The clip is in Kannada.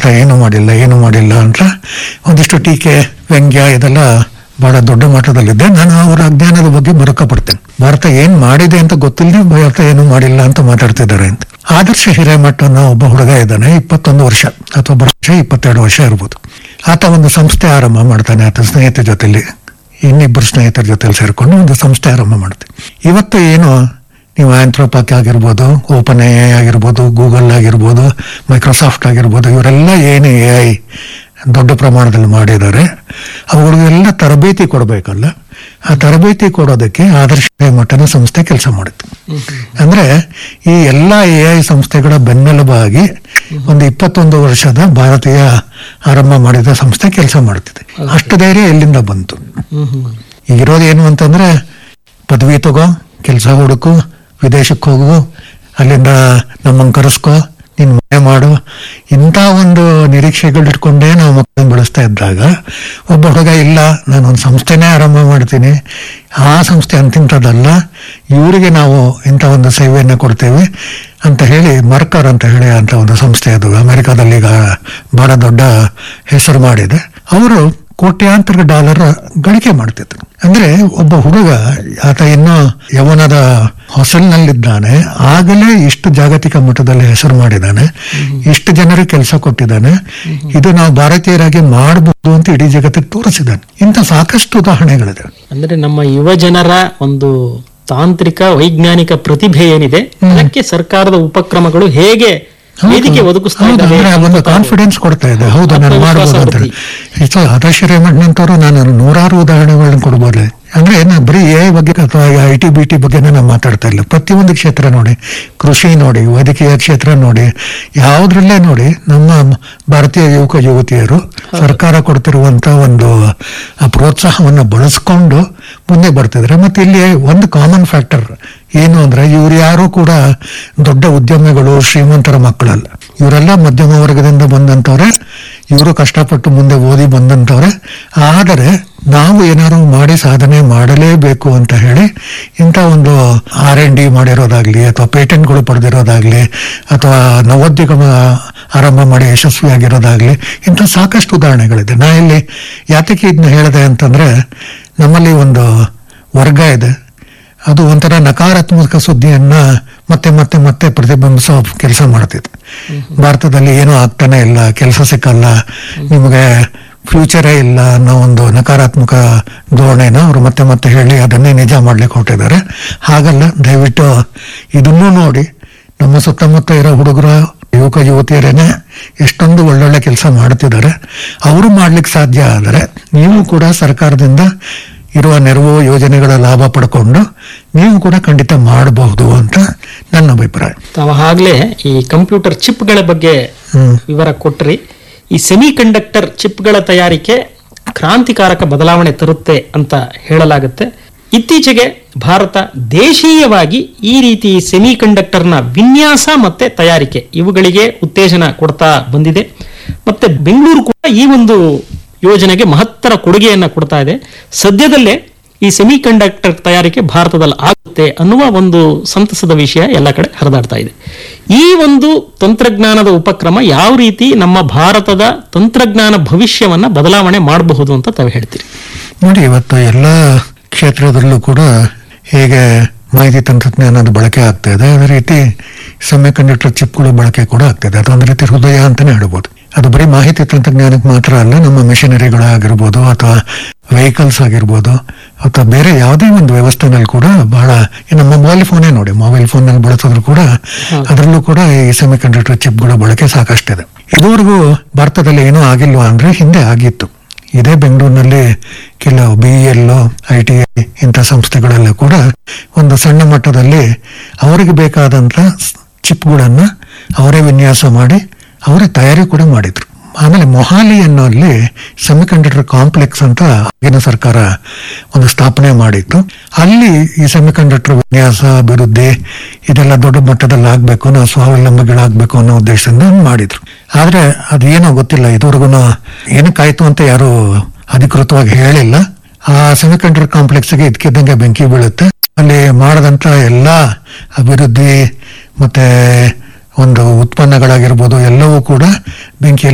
ಏನು ಮಾಡಿಲ್ಲ ಏನು ಮಾಡಿಲ್ಲ ಅಂತ ಒಂದಿಷ್ಟು ಟೀಕೆ ವ್ಯಂಗ್ಯ ಇದೆಲ್ಲ ಬಹಳ ದೊಡ್ಡ ಮಟ್ಟದಲ್ಲಿದೆ ನಾನು ಅವರ ಅಜ್ಞಾನದ ಬಗ್ಗೆ ಮರುಕ ಪಡ್ತೇನೆ ಭಾರತ ಏನ್ ಮಾಡಿದೆ ಅಂತ ಗೊತ್ತಿಲ್ಲದೆ ಭಾರತ ಏನು ಮಾಡಿಲ್ಲ ಅಂತ ಮಾತಾಡ್ತಿದ್ದಾರೆ ಅಂತ ಆದರ್ಶ ಹಿರೇಮಠ ಅನ್ನೋ ಒಬ್ಬ ಹುಡುಗ ಇದ್ದಾನೆ ಇಪ್ಪತ್ತೊಂದು ವರ್ಷ ಅಥವಾ ವರ್ಷ ಇಪ್ಪತ್ತೆರಡು ವರ್ಷ ಇರ್ಬೋದು ಆತ ಒಂದು ಸಂಸ್ಥೆ ಆರಂಭ ಮಾಡ್ತಾನೆ ಆತ ಸ್ನೇಹಿತರ ಜೊತೆಲಿ ಇನ್ನಿಬ್ಬರು ಸ್ನೇಹಿತರ ಜೊತೆಲಿ ಸೇರ್ಕೊಂಡು ಒಂದು ಸಂಸ್ಥೆ ಆರಂಭ ಮಾಡ್ತೀವಿ ಇವತ್ತು ಏನು ನೀವು ಆಂಥ್ರೋಪಾಕ್ ಆಗಿರ್ಬೋದು ಓಪನ್ ಎ ಆಗಿರ್ಬೋದು ಗೂಗಲ್ ಆಗಿರ್ಬೋದು ಮೈಕ್ರೋಸಾಫ್ಟ್ ಆಗಿರ್ಬೋದು ಇವರೆಲ್ಲ ಏನು ಎ ಐ ದೊಡ್ಡ ಪ್ರಮಾಣದಲ್ಲಿ ಮಾಡಿದ್ದಾರೆ ಅವುಗಳಿಗೆಲ್ಲ ತರಬೇತಿ ಕೊಡಬೇಕಲ್ಲ ಆ ತರಬೇತಿ ಕೊಡೋದಕ್ಕೆ ಆದರ್ಶ ಮಟ್ಟನ ಸಂಸ್ಥೆ ಕೆಲಸ ಮಾಡುತ್ತೆ ಅಂದ್ರೆ ಈ ಎಲ್ಲ ಎ ಐ ಸಂಸ್ಥೆಗಳ ಬೆನ್ನೆಲುಬಾಗಿ ಒಂದು ಇಪ್ಪತ್ತೊಂದು ವರ್ಷದ ಭಾರತೀಯ ಆರಂಭ ಮಾಡಿದ ಸಂಸ್ಥೆ ಕೆಲಸ ಮಾಡ್ತಿದೆ ಅಷ್ಟು ಧೈರ್ಯ ಎಲ್ಲಿಂದ ಬಂತು ಈಗಿರೋದು ಏನು ಅಂತಂದ್ರೆ ಪದವಿ ತಗೋ ಕೆಲಸ ಹುಡುಕು ವಿದೇಶಕ್ಕೆ ಹೋಗು ಅಲ್ಲಿಂದ ನಮ್ಮನ್ನು ಕರೆಸ್ಕೋ ನೀನು ಮನೆ ಮಾಡು ಇಂಥ ಒಂದು ನಿರೀಕ್ಷೆಗಳು ಇಟ್ಕೊಂಡೇ ನಾವು ಮಕ್ಕಳನ್ನ ಬೆಳೆಸ್ತಾ ಇದ್ದಾಗ ಒಬ್ಬ ಹುಡುಗ ಇಲ್ಲ ನಾನು ಒಂದು ಸಂಸ್ಥೆನೇ ಆರಂಭ ಮಾಡ್ತೀನಿ ಆ ಸಂಸ್ಥೆ ಅಂತಿಂಥದ್ದಲ್ಲ ಇವರಿಗೆ ನಾವು ಇಂಥ ಒಂದು ಸೇವೆಯನ್ನು ಕೊಡ್ತೇವೆ ಅಂತ ಹೇಳಿ ಮರ್ಕರ್ ಅಂತ ಹೇಳಿ ಅಂತ ಒಂದು ಸಂಸ್ಥೆ ಅದು ಅಮೆರಿಕಾದಲ್ಲಿ ಈಗ ಬಹಳ ದೊಡ್ಡ ಹೆಸರು ಮಾಡಿದೆ ಅವರು ಕೋಟ್ಯಾಂತರ ಡಾಲರ್ ಗಳಿಕೆ ಮಾಡ್ತಿದ್ರು ಅಂದ್ರೆ ಒಬ್ಬ ಹುಡುಗ ಆತ ಇನ್ನೂ ಯವನದ ಹೊಸಲಿನಲ್ಲಿದ್ದಾನೆ ಆಗಲೇ ಇಷ್ಟು ಜಾಗತಿಕ ಮಟ್ಟದಲ್ಲಿ ಹೆಸರು ಮಾಡಿದ್ದಾನೆ ಇಷ್ಟು ಜನರಿಗೆ ಕೆಲಸ ಕೊಟ್ಟಿದ್ದಾನೆ ಇದು ನಾವು ಭಾರತೀಯರಾಗಿ ಮಾಡಬಹುದು ಅಂತ ಇಡೀ ಜಗತ್ತಿಗೆ ತೋರಿಸಿದ್ದಾನೆ ಇಂಥ ಸಾಕಷ್ಟು ಉದಾಹರಣೆಗಳಿದೆ ಅಂದ್ರೆ ನಮ್ಮ ಯುವ ಜನರ ಒಂದು ತಾಂತ್ರಿಕ ವೈಜ್ಞಾನಿಕ ಪ್ರತಿಭೆ ಏನಿದೆ ಅದಕ್ಕೆ ಸರ್ಕಾರದ ಉಪಕ್ರಮಗಳು ಹೇಗೆ ವೇದಿಕೆ ಒದಗಿಸ್ತಾ ಹೌದು, ಇದ್ದಾವೆ ಅಂದ್ರೆ ಒಂದು ಕಾನ್ಫಿಡೆನ್ಸ್ ಕೊಡ್ತಾ ಇದೆ ಹೌದು ನಾನು ಆತ್ಮವಿಶ್ವಾಸ ಮಾಡಬಹುದು ಅಂತ ವೃದ್ಧಿ. ಇದು ಆದರ್ಶ ರೇಮಣ್ಣಂತವ್ರು ನಾನು ನೂರಾರು ಉದಾಹರಣೆಗಳನ್ನ ಕೊಡ್ಬೋದು ಅಂದ್ರೆ ನಾ ಬರೀ ಎ ಬಗ್ಗೆ ಅಥವಾ ಐ ಟಿ ಬಿ ಟಿ ಬಗ್ಗೆ ನಾನು ಮಾತಾಡ್ತಾ ಇಲ್ಲ ಪ್ರತಿಯೊಂದು ಕ್ಷೇತ್ರ ನೋಡಿ ಕೃಷಿ ನೋಡಿ ವೈದ್ಯಕೀಯ ಕ್ಷೇತ್ರ ನೋಡಿ ಯಾವುದ್ರಲ್ಲೇ ನೋಡಿ ನಮ್ಮ ಭಾರತೀಯ ಯುವಕ ಯುವತಿಯರು ಸರ್ಕಾರ ಕೊಡ್ತಿರುವಂತ ಒಂದು ಆ ಪ್ರೋತ್ಸಾಹವನ್ನು ಬಳಸ್ಕೊಂಡು ಮುಂದೆ ಬರ್ತಿದ್ದಾರೆ ಮತ್ತೆ ಇಲ್ಲಿ ಒಂದು ಕಾಮನ್ ಫ್ಯಾಕ್ಟರ್ ಏನು ಅಂದ್ರೆ ಇವ್ರು ಯಾರು ಕೂಡ ದೊಡ್ಡ ಉದ್ಯಮಿಗಳು ಶ್ರೀಮಂತರ ಮಕ್ಕಳಲ್ಲ ಇವರೆಲ್ಲ ಮಧ್ಯಮ ವರ್ಗದಿಂದ ಬಂದಂತವ್ರೆ ಇವರು ಕಷ್ಟಪಟ್ಟು ಮುಂದೆ ಓದಿ ಬಂದಂತವ್ರೆ ಆದರೆ ನಾವು ಏನಾದ್ರು ಮಾಡಿ ಸಾಧನೆ ಮಾಡಲೇಬೇಕು ಅಂತ ಹೇಳಿ ಇಂಥ ಒಂದು ಆರ್ ಎನ್ ಡಿ ಮಾಡಿರೋದಾಗ್ಲಿ ಅಥವಾ ಪೇಟೆಂಟ್ಗಳು ಪಡೆದಿರೋದಾಗ್ಲಿ ಅಥವಾ ನವೋದ್ಯಮ ಆರಂಭ ಮಾಡಿ ಯಶಸ್ವಿಯಾಗಿರೋದಾಗ್ಲಿ ಇಂಥ ಸಾಕಷ್ಟು ಉದಾಹರಣೆಗಳಿದೆ ನಾ ಇಲ್ಲಿ ಯಾತಕ್ಕೆ ಇದನ್ನ ಹೇಳಿದೆ ಅಂತಂದ್ರೆ ನಮ್ಮಲ್ಲಿ ಒಂದು ವರ್ಗ ಇದೆ ಅದು ಒಂಥರ ನಕಾರಾತ್ಮಕ ಸುದ್ದಿಯನ್ನ ಮತ್ತೆ ಮತ್ತೆ ಮತ್ತೆ ಪ್ರತಿಬಿಂಬಿಸೋ ಕೆಲಸ ಮಾಡ್ತಿದೆ ಭಾರತದಲ್ಲಿ ಏನೂ ಆಗ್ತಾನೆ ಇಲ್ಲ ಕೆಲಸ ಸಿಕ್ಕಲ್ಲ ನಿಮಗೆ ಫ್ಯೂಚರೇ ಇಲ್ಲ ಅನ್ನೋ ಒಂದು ನಕಾರಾತ್ಮಕ ಧೋರಣೆನ ಅವರು ಮತ್ತೆ ಮತ್ತೆ ಹೇಳಿ ಅದನ್ನೇ ನಿಜ ಮಾಡ್ಲಿಕ್ಕೆ ಹೊರಟಿದ್ದಾರೆ ಹಾಗಲ್ಲ ದಯವಿಟ್ಟು ಇದನ್ನೂ ನೋಡಿ ನಮ್ಮ ಸುತ್ತಮುತ್ತ ಇರೋ ಹುಡುಗರು ಯುವಕ ಯುವತಿಯರೇನೆ ಎಷ್ಟೊಂದು ಒಳ್ಳೊಳ್ಳೆ ಕೆಲಸ ಮಾಡ್ತಿದ್ದಾರೆ ಅವರು ಮಾಡ್ಲಿಕ್ಕೆ ಸಾಧ್ಯ ಆದರೆ ನೀವು ಕೂಡ ಸರ್ಕಾರದಿಂದ ಇರುವ ನೆರವು ಯೋಜನೆಗಳ ಲಾಭ ಪಡ್ಕೊಂಡು ನೀವು ಕೂಡ ಖಂಡಿತ ಮಾಡಬಹುದು ಅಂತ ನನ್ನ ಅಭಿಪ್ರಾಯ ತಾವು ಆಗ್ಲೇ ಈ ಕಂಪ್ಯೂಟರ್ ಚಿಪ್ಗಳ ಬಗ್ಗೆ ಹ್ಮ್. ವಿವರ ಕೊಟ್ರಿ ಈ ಸೆಮಿ ಕಂಡಕ್ಟರ್ ಚಿಪ್ಗಳ ತಯಾರಿಕೆ ಕ್ರಾಂತಿಕಾರಕ ಬದಲಾವಣೆ ತರುತ್ತೆ ಅಂತ ಹೇಳಲಾಗುತ್ತೆ ಇತ್ತೀಚೆಗೆ ಭಾರತ ದೇಶೀಯವಾಗಿ ಈ ರೀತಿ ಸೆಮಿ ಕಂಡಕ್ಟರ್ನ ವಿನ್ಯಾಸ ಮತ್ತೆ ತಯಾರಿಕೆ ಇವುಗಳಿಗೆ ಉತ್ತೇಜನ ಕೊಡ್ತಾ ಬಂದಿದೆ ಮತ್ತೆ ಬೆಂಗಳೂರು ಕೂಡ ಈ ಒಂದು ಯೋಜನೆಗೆ ಮಹತ್ತರ ಕೊಡುಗೆಯನ್ನ ಕೊಡ್ತಾ ಇದೆ ಸದ್ಯದಲ್ಲೇ ಈ ಸೆಮಿ ಕಂಡಕ್ಟರ್ ತಯಾರಿಕೆ ಭಾರತದಲ್ಲಿ ಆಗುತ್ತೆ ಅನ್ನುವ ಒಂದು ಸಂತಸದ ವಿಷಯ ಎಲ್ಲ ಕಡೆ ಹರಿದಾಡ್ತಾ ಇದೆ ಈ ಒಂದು ತಂತ್ರಜ್ಞಾನದ ಉಪಕ್ರಮ ಯಾವ ರೀತಿ ನಮ್ಮ ಭಾರತದ ತಂತ್ರಜ್ಞಾನ ಭವಿಷ್ಯವನ್ನ ಬದಲಾವಣೆ ಮಾಡಬಹುದು ಅಂತ ತಾವು ಹೇಳ್ತೀರಿ ನೋಡಿ ಇವತ್ತು ಎಲ್ಲ ಕ್ಷೇತ್ರದಲ್ಲೂ ಕೂಡ ಹೇಗೆ ಮಾಹಿತಿ ತಂತ್ರಜ್ಞಾನದ ಬಳಕೆ ಆಗ್ತಾ ಇದೆ ಅದೇ ರೀತಿ ಸೆಮಿ ಕಂಡಕ್ಟರ್ ಚಿಪ್ಗಳು ಬಳಕೆ ಕೂಡ ಆಗ್ತಿದೆ ಅದೊಂದು ರೀತಿ ಹೃದಯ ಅಂತಾನೆ ಹೇಳ್ಬೋದು ಅದು ಬರೀ ಮಾಹಿತಿ ತಂತ್ರಜ್ಞಾನಕ್ಕೆ ಮಾತ್ರ ಅಲ್ಲ ನಮ್ಮ ಮೆಷಿನರಿಗಳಾಗಿರ್ಬೋದು ಅಥವಾ ವೆಹಿಕಲ್ಸ್ ಆಗಿರ್ಬೋದು ಅಥವಾ ಬೇರೆ ಯಾವುದೇ ಒಂದು ವ್ಯವಸ್ಥೆನಲ್ಲಿ ಕೂಡ ಬಹಳ ಈ ನಮ್ಮ ಮೊಬೈಲ್ ಫೋನೇ ನೋಡಿ ಮೊಬೈಲ್ ಫೋನ್ನಲ್ಲಿ ಬಳಸಿದ್ರು ಕೂಡ ಅದರಲ್ಲೂ ಕೂಡ ಈ ಸೆಮಿ ಕಂಡಕ್ಟರ್ ಚಿಪ್ಗಳ ಬಳಕೆ ಸಾಕಷ್ಟಿದೆ ಇದುವರೆಗೂ ಭಾರತದಲ್ಲಿ ಏನೂ ಆಗಿಲ್ವಾ ಅಂದ್ರೆ ಹಿಂದೆ ಆಗಿತ್ತು ಇದೇ ಬೆಂಗಳೂರಿನಲ್ಲಿ ಕೆಲವು B L I T I ಇಂಥ ಸಂಸ್ಥೆಗಳೆಲ್ಲ ಕೂಡ ಒಂದು ಸಣ್ಣ ಮಟ್ಟದಲ್ಲಿ ಅವರಿಗೆ ಬೇಕಾದಂಥ ಚಿಪ್ಗಳನ್ನು ಅವರೇ ವಿನ್ಯಾಸ ಮಾಡಿ ಅವರೇ ತಯಾರಿ ಕೂಡ ಮಾಡಿದ್ರು ಆಮೇಲೆ ಮೊಹಾಲಿ ಅನ್ನೋಲ್ಲಿ ಸೆಮಿಕಂಡಕ್ಟರ್ ಕಾಂಪ್ಲೆಕ್ಸ್ ಅಂತ ಆಗಿನ ಸರ್ಕಾರ ಒಂದು ಸ್ಥಾಪನೆ ಮಾಡಿತ್ತು ಅಲ್ಲಿ ಈ ಸೆಮಿಕಂಡಕ್ಟರ್ ವಿನ್ಯಾಸ ಅಭಿವೃದ್ಧಿ ಇದೆಲ್ಲ ದೊಡ್ಡ ಮಟ್ಟದಲ್ಲಿ ಆಗ್ಬೇಕು ನಾವು ಸ್ವಾವಲಂಬಿಗಳಾಗಬೇಕು ಅನ್ನೋ ಉದ್ದೇಶದಿಂದ ಮಾಡಿದ್ರು ಆದ್ರೆ ಅದೇನೋ ಗೊತ್ತಿಲ್ಲ ಇದುವರೆಗೂ ಏನಕ್ಕಾಯ್ತು ಅಂತ ಯಾರು ಅಧಿಕೃತವಾಗಿ ಹೇಳಿಲ್ಲ ಆ ಸೆಮಿಕಂಡಕ್ಟರ್ ಕಾಂಪ್ಲೆಕ್ಸ್ಗೆ ಇದಕ್ಕಿದ್ದಂಗೆ ಬೆಂಕಿ ಬೀಳುತ್ತೆ ಅಲ್ಲಿ ಮಾಡದಂತ ಎಲ್ಲಾ ಅಭಿವೃದ್ಧಿ ಮತ್ತೆ ಒಂದು ಉತ್ಪನ್ನಗಳಾಗಿರ್ಬೋದು ಎಲ್ಲವೂ ಕೂಡ ಬೆಂಕಿ